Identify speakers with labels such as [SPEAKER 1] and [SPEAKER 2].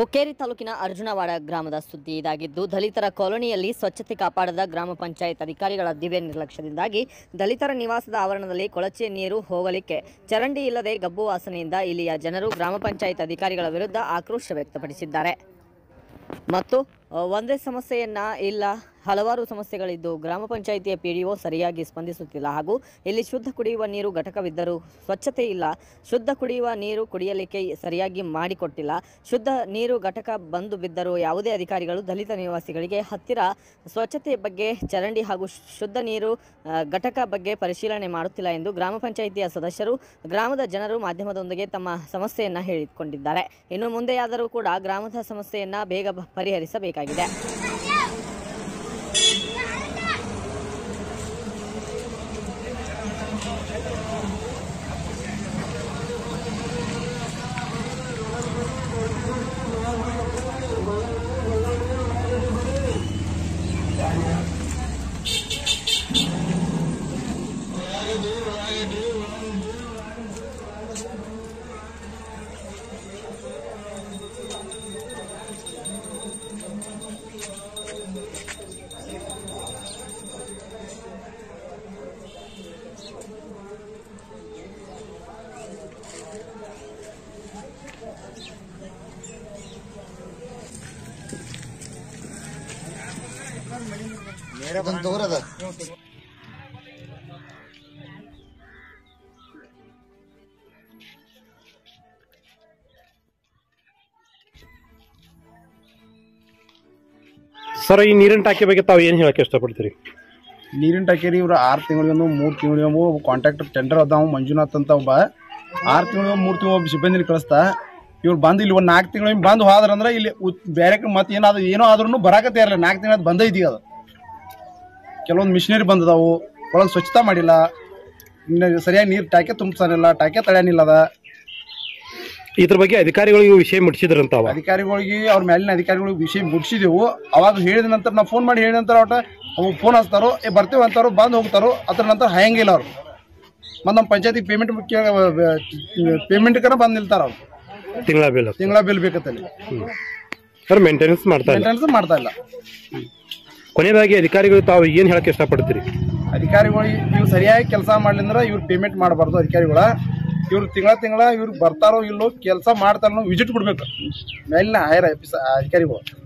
[SPEAKER 1] ಹುಕ್ಕೇರಿ ತಾಲೂಕಿನ ಅರ್ಜುನವಾಡ ಗ್ರಾಮದ ಸುದ್ದಿ ಇದಾಗಿದ್ದು ದಲಿತರ ಕಾಲೋನಿಯಲ್ಲಿ ಸ್ವಚ್ಛತೆ ಕಾಪಾಡದ ಗ್ರಾಮ ಪಂಚಾಯತ್ ಅಧಿಕಾರಿಗಳ ದಿವ್ಯ ನಿರ್ಲಕ್ಷ್ಯದಿಂದಾಗಿ ದಲಿತರ ನಿವಾಸದ ಆವರಣದಲ್ಲಿ ಕೊಳಚೆ ನೀರು ಹೋಗಲಿಕ್ಕೆ ಚರಂಡಿ ಇಲ್ಲದೆ ಗಬ್ಬು ವಾಸನೆಯಿಂದ ಇಲ್ಲಿಯ ಜನರು ಗ್ರಾಮ ಪಂಚಾಯತ್ ಅಧಿಕಾರಿಗಳ ವಿರುದ್ಧ ಆಕ್ರೋಶ ವ್ಯಕ್ತಪಡಿಸಿದ್ದಾರೆ ಮತ್ತು ಅ, ಒಂದೇ ಸಮಸ್ಯೆಯನ್ನ ಇಲ್ಲ ಹಲವಾರು ಸಮಸ್ಯೆಗಳಿದ್ದು ಗ್ರಾಮ ಪಂಚಾಯಿತಿಯ ಪಿಡಿಒ ಸರಿಯಾಗಿ ಸ್ಪಂದಿಸುತ್ತಿಲ್ಲ ಹಾಗೂ ಇಲ್ಲಿ ಶುದ್ಧ ಕುಡಿಯುವ ನೀರು ಘಟಕವಿದ್ದರೂ ಸ್ವಚ್ಛತೆ ಇಲ್ಲ ಶುದ್ಧ ಕುಡಿಯುವ ನೀರು ಕುಡಿಯಲಿಕ್ಕೆ ಸರಿಯಾಗಿ ಮಾಡಿಕೊಟ್ಟಿಲ್ಲ ಶುದ್ಧ ನೀರು ಘಟಕ ಬಂದು ಬಿದ್ದರೂ ಯಾವುದೇ ಅಧಿಕಾರಿಗಳು ದಲಿತ ನಿವಾಸಿಗಳಿಗೆ ಹತ್ತಿರ ಸ್ವಚ್ಛತೆ ಬಗ್ಗೆ ಚರಂಡಿ ಹಾಗೂ ಶುದ್ಧ ನೀರು ಅ, ಘಟಕ ಬಗ್ಗೆ ಪರಿಶೀಲನೆ ಮಾಡುತ್ತಿಲ್ಲ ಎಂದು ಗ್ರಾಮ ಪಂಚಾಯಿತಿಯ ಸದಸ್ಯರು ಗ್ರಾಮದ ಜನರು ಮಾಧ್ಯಮದೊಂದಿಗೆ ತಮ್ಮ ಸಮಸ್ಯೆಯನ್ನ ಹೇಳಿಕೊಂಡಿದ್ದಾರೆ ಇನ್ನು ಮುಂದೆಯಾದರೂ ಕೂಡ ಗ್ರಾಮದ ಸಮಸ್ಯೆಯನ್ನ ಬೇಗ ಬ- ಪರಿಹರಿಸಬೇಕಾಗಿದೆ
[SPEAKER 2] ಇದನ್ನ ತಗೋರದ
[SPEAKER 3] ಸರ್ ಈ ನೀರಿನ ಟಾಕಿ ಬಗ್ಗೆ ತಾವು ಏನು ಹೇಳಕ್ಕೆ ಇಷ್ಟಪಡ್ತೀರಿ
[SPEAKER 4] ನೀರಿನ ಟಾಕಿ ಇವ್ರು ಆರು ತಿಂಗಳಿಗೊಂದು ಮೂರು ತಿಂಗಳಿಗೊಮ್ಮೆ ಕಾಂಟ್ರಾಕ್ಟರ್ ಟೆಂಡರ್ ಅದಾವ ಮಂಜುನಾಥ್ ಅಂತ ಒಬ್ಬ ಆರು ತಿಂಗಳಿಗೊಮ್ಮೆ ಮೂರು ತಿಂಗಳು ಒಬ್ಬ ಸಿಬ್ಬಂದಿನ ಕಳಿಸ್ತಾ ಇವ್ರು ಬಂದು ಇಲ್ಲಿ ಒಂದು ನಾಲ್ಕು ತಿಂಗಳು ಬಂದು ಹೋದ್ರಂದ್ರೆ ಇಲ್ಲಿ ಉತ್- ಬೇರೆ ಕಡೆ ಮತ್ತೆ ಏನಾದ್ರು ಏನೋ ಆದ್ರೂ ಬರಾಕತ್ತೇ ಇರಲಿಲ್ಲ ನಾಲ್ಕು ತಿಂಗಳು ಬಂದ ಇದೀಗ ಅದು ಕೆಲವೊಂದು ಮಿಷಿನರಿ ಬಂದದಾವು ಒಳಗೆ ಸ್ವಚ್ಛತಾ ಮಾಡಿಲ್ಲ ಇನ್ನು ಸರಿಯಾಗಿ ನೀರು ಟಾಕೆ ತುಂಬಿಸಾನಿಲ್ಲ ಟಾಕೆ ತಳ್ಯಾನಿಲ್ಲ ಅದ
[SPEAKER 3] ಇದ್ರ ಬಗ್ಗೆ ಅಧಿಕಾರಿಗಳಿಗೆ ವಿಷಯ ಮುಟ್ಟಿಸಿದ್ರಂತ ಅವ
[SPEAKER 4] ಅಧಿಕಾರಿಗಳಿಗೆ ಅವ್ರ ಮೇಲಿನ ಅಧಿಕಾರಿಗಳಿಗೆ ವಿಷಯ ಮುಟ್ಸಿದೆವು ಅವಾಗ ಹೇಳಿದ ನಂತರ ನಾವು ಫೋನ್ ಮಾಡಿ ಹೇಳಿದ ನಂತರ ಒಟ್ಟ ಅವು ಫೋನ್ ಹಚ್ತಾರೋ ಏ ಬರ್ತೇವೆ ಅಂತಾರೋ ಬಂದು ಹೋಗ್ತಾರೋ ಅದ್ರ ನಂತರ ಹಂಗಿಲ್ಲ ಅವ್ರು ಮತ್ತು ನಮ್ಮ ಪಂಚಾಯತಿ ಪೇಮೆಂಟ್ ಪೇಮೆಂಟ್ಕನ ಬಂದು ನಿಲ್ತಾರ ಅವ್ರು
[SPEAKER 3] ತಿಂಗಳ ಬಿಲ್
[SPEAKER 4] ತಿಂಗಳ ಬಿಲ್ ಬೇಕತ್ತಲ್ಲಿ
[SPEAKER 3] ಸರ್ ಮೇಂಟೆನೆನ್ಸ್ ಮಾಡ್ತಾ ಇಲ್ಲ
[SPEAKER 4] ಮೇಂಟೆನೆನ್ಸ್ ಮಾಡ್ತಾ ಇಲ್ಲ
[SPEAKER 3] ಕೊನೆಯದಾಗಿ ಅಧಿಕಾರಿಗಳು ತಾವು ಏನು ಹೇಳಕ್ಕೆ ಇಷ್ಟಪಡ್ತೀರಿ
[SPEAKER 4] ಅಧಿಕಾರಿಗಳಿಗೆ ಇವ್ರು ಸರಿಯಾಗಿ ಕೆಲಸ ಮಾಡ್ಲಿಂದ್ರೆ ಇವ್ರು ಪೇಮೆಂಟ್ ಮಾಡಬಾರ್ದು ಅಧಿಕಾರಿಗಳ ಇವ್ರು ತಿಂಗಳ ತಿಂಗಳ ಇವ್ರು ಬರ್ತಾರೋ ಇಲ್ಲೋ ಕೆಲಸ ಮಾಡ್ತಾರೋ ವಿಸಿಟ್ ಕೊಡ್ಬೇಕು ಮೇಲಿನ ಹೈಯರ್ ಅಧಿಕಾರಿಗಳು